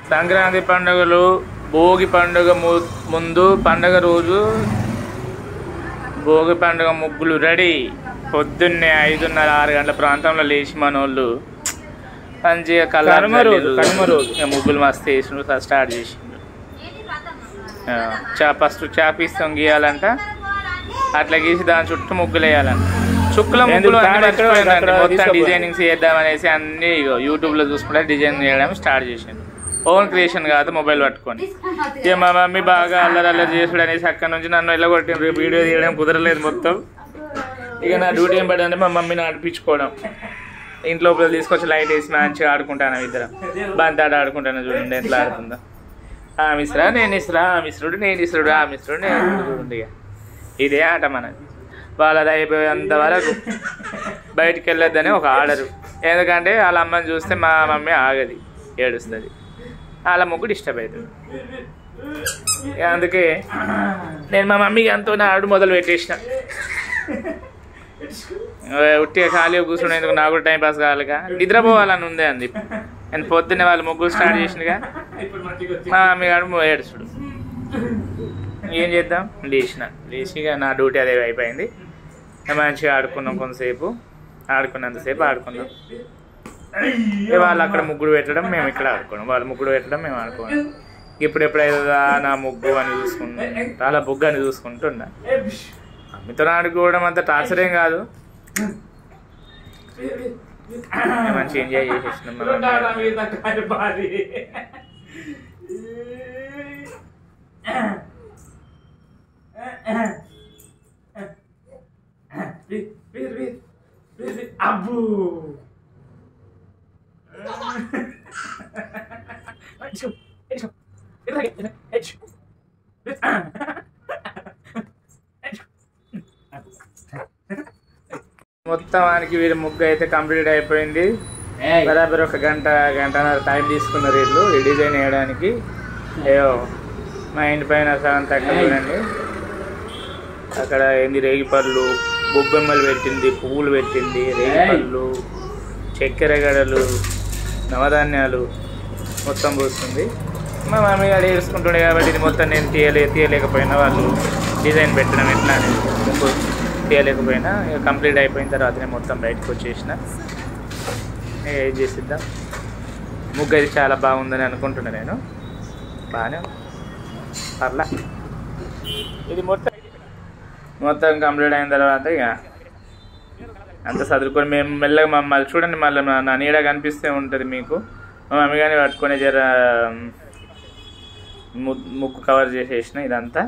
సంక్రాంతి పండుగలు భోగి పండుగ ము- ముందు పండుగ రోజు భోగి పండుగ ముగ్గులు రెడీ పొద్దున్నే ఐదున్నర ఆరు గంటల ప్రాంతంలో లేచి మనోళ్ళు మంచిగా కలర్ కనుమ రోజు, కనుమ రోజు. ఇక ముగ్గులు మస్తు వేసిండ్రు స్టార్ట్ చేసిండ్రు ఆ, చా ఫస్ట్ చాపిస్తాం గీయాలంట అట్లా గీసి దాని చుట్టూ ముగ్గులు వేయాలంట చుక్కల ముగ్గులు ఎందుకు అన్ని తాడు ఎక్కడ మర్చిపోయిందండి. అక్కడ మొత్తం తీసుకుపో. డిజైనింగ్స్ చేద్దామనేసి అన్ని ఇగో యూట్యూబ్ లో చూసుకుంటే డిజైన్ చేయడం స్టార్ట్ చేసింది ఓన్ క్రియేషన్ కాదు మొబైల్ పట్టుకొని ఇక మా మమ్మీ బాగా అల్లరి అల్లరి చేసుడు అనేసి అక్కడ నుంచి నన్ను వెళ్ళగొట్టిండ్రు వీడియో తీయడం కుదరలేదు మొత్తం ఇక నా డ్యూటీ ఏం పడిందంటే మా మమ్మీని ఆడిపించుకోవడం ఇంట్లో లోపల తీసుకొచ్చి లైట్ వేసి మంచిగా ఆడుకుంటాను ఇద్దరం బంతాట ఆడుకుంటాను చూడండి ఎట్లా ఆడుతుందో ఆ మిశ్రా నేను ఇస్రా ఆ మిశ్రుడు నేను ఇస్రుడు ఆ మిశ్రుడు నేను ఇస్రుడు చూడండి ఇక ఇదే ఆట మనది వాళ్ళది అయిపోయేంత వరకు బయటికి వెళ్ళొద్దని ఒక ఆర్డరు ఎందుకంటే వాళ్ళ అమ్మని చూస్తే మా మమ్మీ ఆగది ఏడుస్తుంది వాళ్ళ ముగ్గు డిస్టర్బ్ అవుతుంది ఇక అందుకే నేను మా మమ్మీకి ఎంతో ఆడు మొదలు పెట్టేసిన ఉట్టిగా ఖాళీగా కూర్చునేందుకు నాకు కూడా టైం పాస్ కావాలిగా నిద్రపోవాలని ఉందే అంది నేను పొద్దున్నే వాళ్ళు ముగ్గులు స్టార్ట్ చేసిందిగా మా మమ్మీ గారు ఏడుచుడు ఏం చేద్దాం లేచిన లేచిగా నా డ్యూటీ అదే అయిపోయింది మంచిగా ఆడుకున్నాం కొంతసేపు ఆడుకున్నంతసేపు ఆడుకున్నాం ఇక వాళ్ళు అక్కడ ముగ్గురు పెట్టడం మేము ఇక్కడ ఆడుకోవడం వాళ్ళు ముగ్గురు పెట్టడం మేము ఆడుకోవడం ఇప్పుడు ఎప్పుడైతే నా ముగ్గు అని చూసుకుంటా అలా బుగ్గు అని చూసుకుంటున్నా అమ్మితో ఆడుకోవడం అంత టార్చర్ ఏం కాదు మంచిగా ఎంజాయ్ చేసేసినాం మా మమ్మీ. అబ్బు మొత్తానికి వీరి ముగ్గు అయితే కంప్లీట్ అయిపోయింది బరాబర్ ఒక గంట గంటన్నర టైం తీసుకున్నారు వీళ్ళు ఈ డిజైన్ వేయడానికి ఏయో మా ఇంటి పైన సగం తక్కువ చూడండి అక్కడ ఏంది రేగిపళ్ళు బొబ్బెమ్మలు పెట్టింది పువ్వులు పెట్టింది రేగిపళ్ళు చక్కెర గడలు నవధాన్యాలు మొత్తం పోస్తుంది మా మమ్మీ గారు వేసుకుంటుండే కాబట్టి ఇది మొత్తం నేను తీయలే తీయలేకపోయినా వాళ్ళు డిజైన్ పెట్టడం ఎట్లా అని ముగ్గు తీయలేకపోయినా ఇక కంప్లీట్ అయిపోయిన తర్వాత నేను మొత్తం బయటకు వచ్చేసిన ఇక ఏం చేసిద్దాం ముగ్గు అయితే చాలా బాగుందని అనుకుంటున్నా నేను బాగానే ఉంది. పర్లా ఇది మొత్తం మొత్తం కంప్లీట్ అయిన తర్వాత ఇక అంత చదువుకొని మేము మెల్లగా మమ్మల్ని చూడండి మళ్ళీ నా- నా నీడ కనిపిస్తే ఉంటుంది మీకు మా మమ్మీ కానీ పట్టుకొని జర ము- ముక్కు కవర్ చేసేసిన ఇదంతా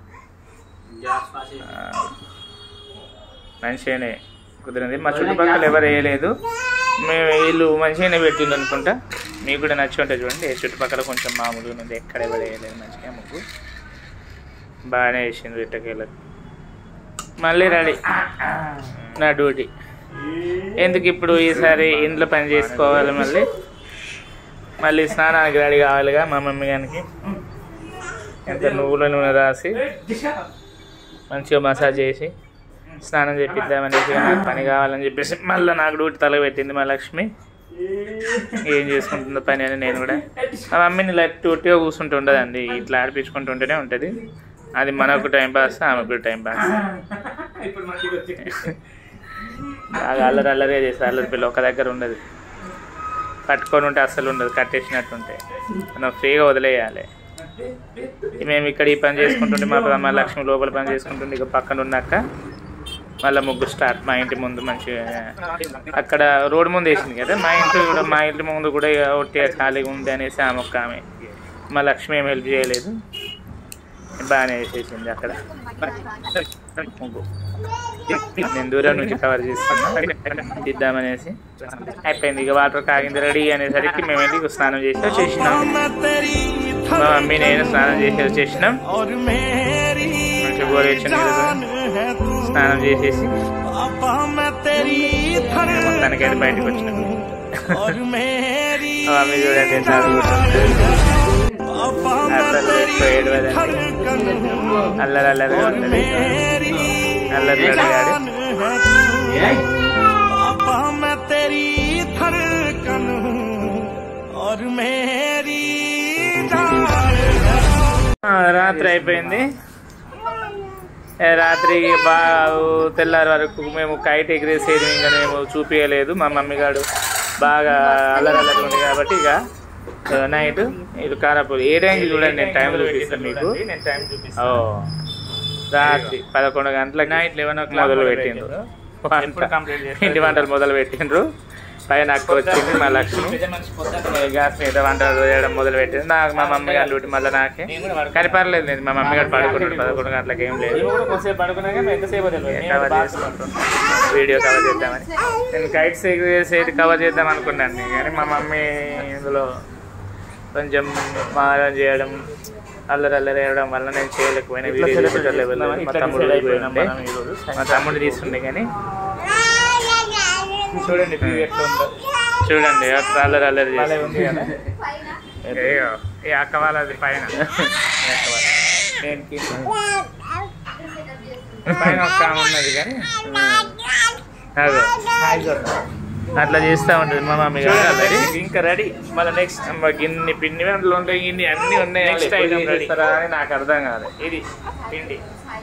ఆ, మంచిగానే కుదిరింది మా చుట్టుపక్కల ఎవరు వేయలేదు మేము వీళ్ళు మంచిగానే పెట్టింది అనుకుంటా మీకు కూడా నచ్చి ఉంటుంది చూడండి ఈ చుట్టుపక్కల కొంచెం మామూలుగా ఉంది ఎక్కడ ఎవరు వేయలేదు మంచిగా ముగ్గు బాగానే వేసింది ఇట్టకేళ్ళకి మళ్ళీ రెడీ నా డ్యూటీ ఎందుకు ఇప్పుడు ఈసారి ఇంట్లో పని చేసుకోవాలి మళ్ళీ మళ్ళీ స్నానానికి రెడీ కావాలిగా మా మమ్మీ గారికి ఎంత నువ్వుల నూనె రాసి మంచిగా మసాజ్ చేసి స్నానం చేపిద్దామనేసి ఇక నాకు పని కావాలని చెప్పేసి మళ్ళీ నాకు డ్యూటీ తల పెట్టింది మా లక్ష్మి ఏం చేసుకుంటుందో పని అని నేను కూడా మా మమ్మీని ఇలా టూటీగా కూర్చుంటూ ఉండదండి ఇట్లా ఆడిపించుకుంటుంటూనే ఉంటుంది అది మనకు టైం పాస్ ఆమెకు కూడా టైం పాస్ ఇప్పుడు మంచిగా వచ్చి బాగా అల్లరి అల్లరే చేస్తారు అల్లరి పిల్ల ఒక దగ్గర ఉండదు పట్టుకొని ఉంటే అస్సలు ఉండదు కట్టేసినట్టు ఉంటే మనం ఫ్రీగా వదిలేయాలి మేము ఇక్కడ ఈ పని చేసుకుంటుంటే మా మా లక్ష్మి లోపల పని చేసుకుంటుంటే ఇక పక్కన ఉన్నాక మళ్ళీ ముగ్గు స్టార్ట్ మా ఇంటి ముందు మంచిగా అక్కడ రోడ్డు ముందు వేసింది కదా మా ఇంటి కూడా మా ఇంటి ముందు కూడా ఇక ఒట్టిగా ఖాళీగా ఉంది అనేసి ఆమె ఒక్క ఆమె మా లక్ష్మి ఏం హెల్ప్ చేయలేదు బాగానే వేసేసింది అక్కడ ముగ్గు నేను దూరం నుంచి కవర్ చేస్తున్నా ఇద్దామనేసి అయిపోయింది ఇక వాటర్ కాగింది రెడీ అనేసరికి మేము వెళ్ళి ఇక స్నానం చేసి వచ్చేసినాం మా మమ్మీ నేను స్నానం చేసి వచ్చేసినాం और मेरी మంచిగా గోరేసిన है तू స్నానం చేసేసి पापा मैं तेरी మొత్తానికి అయితే బయటకు వచ్చినాం और मेरी మా మమ్మీ చూడండి ఎంత ఆడుకుంటుంది. पापा मैं అసలు तेरी ఎక్కువ ఏడవదండి धड़कन అల్లరి అల్లరిగా और ఉంటుంది मेरी అల్లరి అడిగాడు जान है तू पापा मैं तेरी धड़कन हूँ और मेरी ఆ, రాత్రి అయిపోయింది ఏ, రాత్రి బాగా తెల్లారి వరకు మేము కైట్ ఎగిరేసేది ఇంకా మేము చూపించలేదు మా మమ్మీ గారు బాగా అల్లరల్లరి ఉంది కాబట్టి ఇక ఆ, నైట్ ఇది కారపూరి ఏ టైంకి చూడండి నేను టైం చూపిస్తాను మీకు నేను టైం చూపిస్తాను ఓ రాత్రి పదకొండు గంటలకు నైట్ లెవెన్ ఓ క్లాక్ మొదలు పెట్టిండ్రు ఎప్పుడు కంప్లీట్ చేస్తారు? ఇంటి వంటలు మొదలు పెట్టిండ్రు పైన అక్క వచ్చింది మా లక్ష్మి పెద్ద మనిషి పొద్దున్న గ్యాస్ మీద వంటలు చేయడం మొదలు పెట్టింది నాకు మా మమ్మీ గారు డ్యూటీ మళ్ళీ నాకే నేను కూడా పడుకున్నా. కానీ పర్లేదు లేదు మా మమ్మీ గారు పడుకుంటాడు పదకొండు గంటలకు ఏం లేదు నేను కూడా కొంతసేపు పడుకున్నాక మేము ఎంతసేపు తెలియదు నేను కవర్ బాగా చేసుకుంటున్నాను వీడియో కవర్ చేద్దామని నేను కైట్స్ ఎగిరేసేది కవర్ చేద్దాం అనుకున్నాను కానీ మా మమ్మీ ఇందులో కొంచెం మారం చేయడం అల్లరి అల్లరి వేయడం వల్ల నేను చేయలేకపోయినా ఇట్లా వీడియో సెలబ్రేట్ తీసుకోలేకపోయినా. చేసుకుందామని మా ఇట్లా తమ్ముడు డిసైడ్ అయిపోయినాం ఉండే. మనం ఈరోజు. మా తమ్ముడు తీస్తుండే కానీ చూడండి వ్యూ ఎట్లా ఉందో చూడండి అట్లా అల్లరి అల్లరి భలే చేస్తుంది. ఉంది కదా ఏయో, ఈ అక్క వాళ్ళది పైన ఈ అక్క వాళ్ళది. నేను కింద. పైన ఒక్క ఆమె ఉన్నది కానీ అదో, హాయ్ చూడండి. అట్లా చేస్తా ఉంటుంది మా మమ్మీ గారు అల్లరి. చూడండి, ఇంకా రెడీ మళ్ళీ నెక్స్ట్ అమ్మ, గిన్ని పిండి వంటలు ఉంటాయి ఇన్ని అన్ని ఉన్నాయి Next ఎప్పుడు item ready. చేస్తారా అని నాకు అర్థం కాదు ఇది పిండి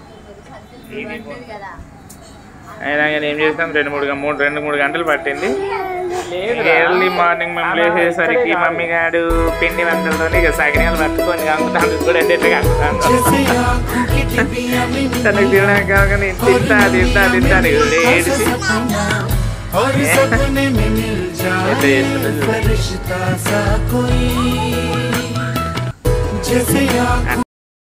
అయినా కానీ ఏం చేస్తాం రెండు మూడు గం- మూడు రెండు మూడు గంటలు పట్టింది లేదురా. ఎర్లీ మార్నింగ్ మేము ఆమె లేచేసరికి ఇక్కడే మమ్మీ గారు పిండి వంటలతో ఇక సగనాలు పట్టుకొని కాకుంటాను కూడా ఎట్లా కాకుంటాను जैसे आंखों की डिबिया में తనకు తినడానికి కాకుండా నేను తింటా తింటా తింటా అని ఏడిచి सपना और सपने में मिल जाए फरिश्ता सा कोई जैसे आंखों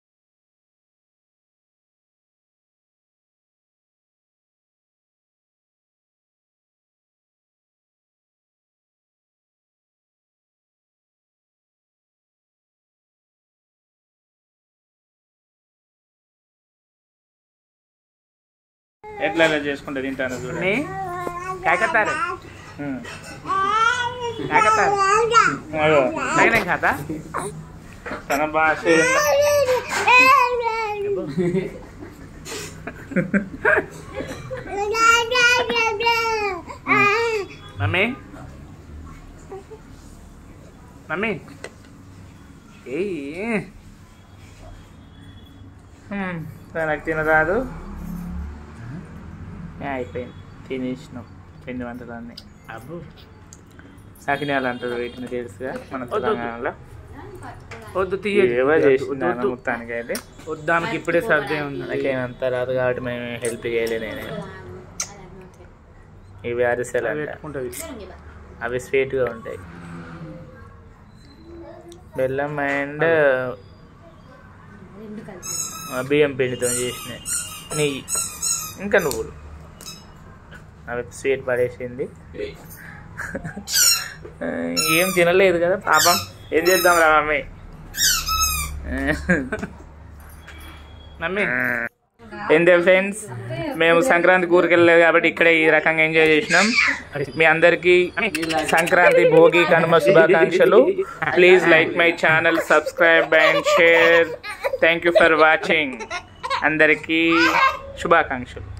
ఎట్లా ఎలా చేసుకుంటే తింటాను చూడండి కాకతారు ఉమ్. కాకతారు అయ్యో, నైనా ఖాతా తన భాష మమ్మీ మమ్మీ ఏయ్ ఉమ్, తనకు తినరాదు ఏ, అయిపోయింది తినేసినాం పిండి వంటలన్నీ అబ్బు సకినాలు అంటారు వీటిని తెలుసుగా మన వద్దు. తెలంగాణలో వద్దు తీయ ఏవో చేసినాను మొత్తానికి అయితే వద్దానికి ఇప్పుడే సర్దే ఉంది నాకేమంత రాదు కాబట్టి మేము హెల్ప్ చేయలే నేను ఇవి అరిసెలు అవి అంట పెట్టుకుంటుంది అవి స్వీట్గా ఉంటాయి బెల్లం అండ్ బియ్యం పిండితో చేసినాయి నెయ్యి ఇంకా నువ్వులు అవి స్వీట్ పడేసింది ఏం తినలేదు కదా పాపం ఏం చేద్దాం రా మమ్మీ మమ్మీ ఏందే ఫ్రెండ్స్ మేము సంక్రాంతి ఊరికి వెళ్ళలేదు కాబట్టి ఇక్కడే ఈ రకంగా ఎంజాయ్ చేసినాం మీ అందరికీ సంక్రాంతి భోగి కనుమ శుభాకాంక్షలు please like my channel subscribe and share thank you for watching అందరికీ శుభాకాంక్షలు